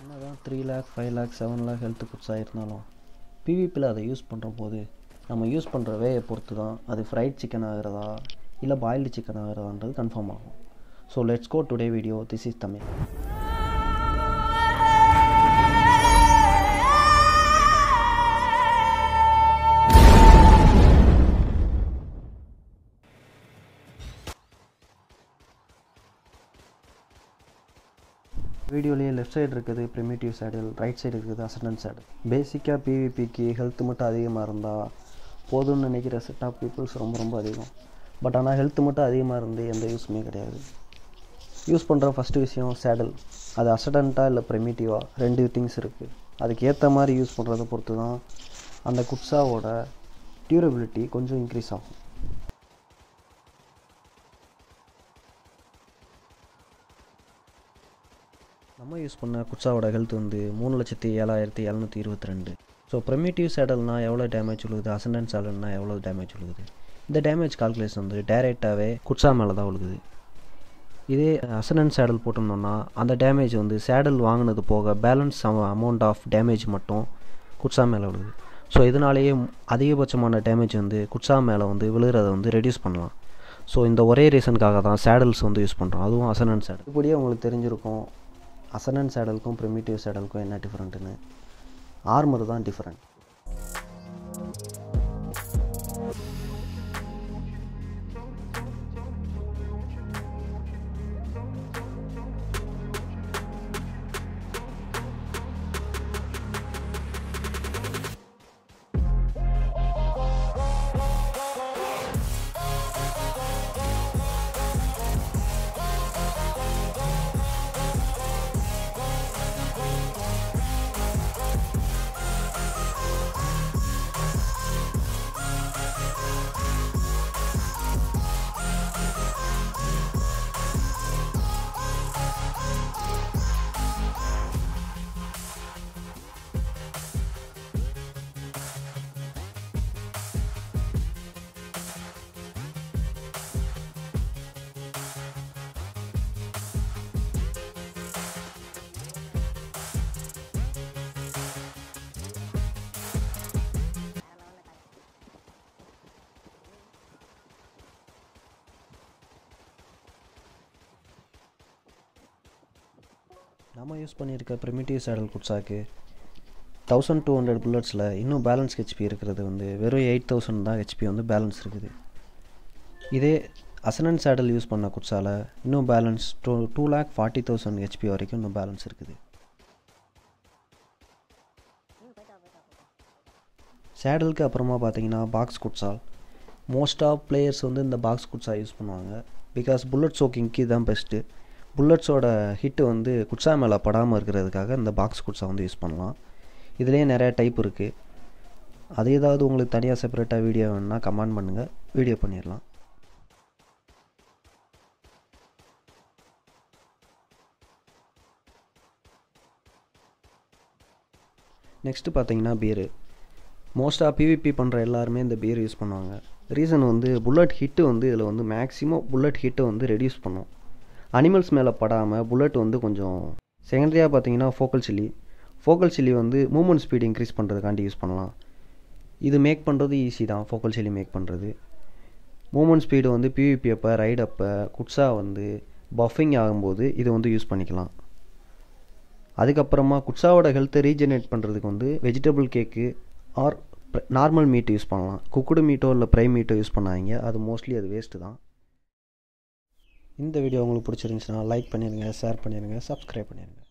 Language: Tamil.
என்ன தான் three lakh five lakh seven lakh health குட்ஸாக இருந்தாலும் பிவிபியில் அதை யூஸ் பண்ணுற போது நம்ம யூஸ் பண்ணுற வேயை பொறுத்து தான் அது ஃப்ரைட் சிக்கன் ஆகிறதா இல்லை பாயில்டு சிக்கன் ஆகிறதான்றது கன்ஃபார்ம் ஆகும் so let's go today video this is Tamil வீடியோலேயே லெஃப்ட் சைடு இருக்குது ப்ரிமிட்டிவ் சேடல் ரைட் சைடு இருக்குது அசண்டன்ட் சேடல் பேசிக்காக பிவிபிக்கு ஹெல்த் மட்டும் அதிகமாக இருந்தால் போதும்னு நினைக்கிற செட் ஆஃப் பீப்புள்ஸ் ரொம்ப ரொம்ப அதிகம் பட் ஆனால் ஹெல்த் மட்டும் அதிகமாக இருந்து எந்த யூஸுமே கிடையாது யூஸ் பண்ணுற ஃபஸ்ட்டு விஷயம் சேடல் அது அசடண்ட்டாக இல்லை ப்ரிமிட்டிவாக ரெண்டு திங்ஸ் இருக்குது அதுக்கு ஏற்ற மாதிரி யூஸ் பண்ணுறதை பொறுத்து தான் அந்த குட்ஸாவோட டியூரபிலிட்டி கொஞ்சம் இன்க்ரீஸ் ஆகும் நம்ம யூஸ் பண்ண குட்ஸாவோட ஹெல்த் வந்து மூணு லட்சத்தி ஏழாயிரத்தி எழுநூற்றி இருபத்தி ரெண்டு ஸோ ப்ரெமிட்டிவ் சேடல்னா எவ்வளோ டேமேஜ் விழுகுது அசண்டன்ட் சேடல்னா எவ்வளோ டேமேஜ் விழுகுது இந்த டேமேஜ் கால்குலேஷன் வந்து டைரெக்டாகவே குட்ஸா மேலே தான் விழுகுது இதே அசண்டன்ட் சேடல் போட்டிருந்தோம்னா அந்த டேமேஜ் வந்து சேடல் வாங்கினது போக பேலன்ஸ் அமௌண்ட் ஆஃப் டேமேஜ் மட்டும் குட்ஸா மேலே விழுகுது ஸோ இதனாலேயே அதிகபட்சமான டேமேஜ் வந்து குட்ஸா மேலே வந்து விழுகிறத வந்து ரெடியூஸ் பண்ணலாம் ஸோ இந்த ஒரே ரீசனுக்காக தான் சேடல்ஸ் வந்து யூஸ் பண்ணுறோம் அதுவும் அசனன்ட் சேடல் இப்படியே உங்களுக்கு தெரிஞ்சிருக்கும் அசனன்ட் சேடலுக்கும் ப்ரிமிட்டிவ் சேடலுக்கும் என்ன டிஃப்ரெண்ட்டுன்னு ஆர்மர் தான் டிஃப்ரெண்ட் நம்ம யூஸ் பண்ணியிருக்க ப்ரிமிட்டிவ் சேடல் குட்ஸாக்கு தௌசண்ட் டூ ஹண்ட்ரட் புல்லட்ஸில் இன்னும் பேலன்ஸ் ஹெச்பி இருக்கிறது வந்து வெறும் எயிட் தௌசண்ட் தான் ஹெச்பி வந்து பேலன்ஸ் இருக்குது இதே அசனன் சேடல் யூஸ் பண்ண குட்ஸால் இன்னும் balance two two lakh forty thousand HP வரைக்கும் இன்னும் பேலன்ஸ் இருக்குது சேடலுக்கு அப்புறமா பார்த்தீங்கன்னா பாக்ஸ் குட்ஸால் மோஸ்ட் ஆஃப் பிளேயர்ஸ் வந்து இந்த பாக்ஸ் குட்ஸா யூஸ் பண்ணுவாங்க பிகாஸ் புல்லட் சோக்கிங்க்கு இதுதான் பெஸ்ட்டு புல்லட்ஸோட ஹிட்டு வந்து குட்ஸா மேலே படாமல் இருக்கிறதுக்காக இந்த பாக்ஸ் குட்ஸா வந்து யூஸ் பண்ணலாம் இதுலேயே நிறையா டைப் இருக்குது அது ஏதாவது உங்களுக்கு தனியாக செப்பரேட்டாக வீடியோ வேணுன்னா கமெண்ட் பண்ணுங்கள் வீடியோ பண்ணிடலாம் நெக்ஸ்ட்டு பார்த்தீங்கன்னா பீரு மோஸ்ட்டாக பிவிபி பண்ணுற எல்லாருமே இந்த பீர் யூஸ் பண்ணுவாங்க ரீசன் வந்து புல்லட் ஹிட்டு வந்து இதில் வந்து மேக்ஸிமம் புல்லட் ஹிட்டை வந்து ரெடியூஸ் பண்ணும் அனிமல்ஸ் மேலே படாமல் புல்லட் வந்து கொஞ்சம் செகண்டரியாக பார்த்தீங்கன்னா ஃபோக்கல் சில்லி ஃபோக்கல் சில்லி வந்து மூமெண்ட் ஸ்பீட் இன்க்ரீஸ் பண்ணுறதுக்காண்டி யூஸ் பண்ணலாம் இது மேக் பண்ணுறது ஈஸி தான் ஃபோக்கல் சில்லி மேக் பண்ணுறது மூமெண்ட் ஸ்பீடு வந்து பிவிபி அப்போ ரைட் அப்போ குட்ஸா வந்து பஃபிங் ஆகும்போது இது வந்து யூஸ் பண்ணிக்கலாம் அதுக்கப்புறமா குட்ஸாவோட ஹெல்த்தை ரீஜெனரேட் பண்ணுறதுக்கு வந்து vegetable cake or normal meat use பண்ணலாம் குக்குடு மீட்டோ இல்லை ப்ரை மீட்டோ யூஸ் பண்ணாதீங்க அது மோஸ்ட்லி அது வேஸ்ட்டு தான் இந்த வீடியோ உங்களுக்கு பிடிச்சிருந்துச்சுன்னா லைக் பண்ணிடுங்க ஷேர் பண்ணிடுங்க சப்ஸ்கிரைப் பண்ணிடுங்க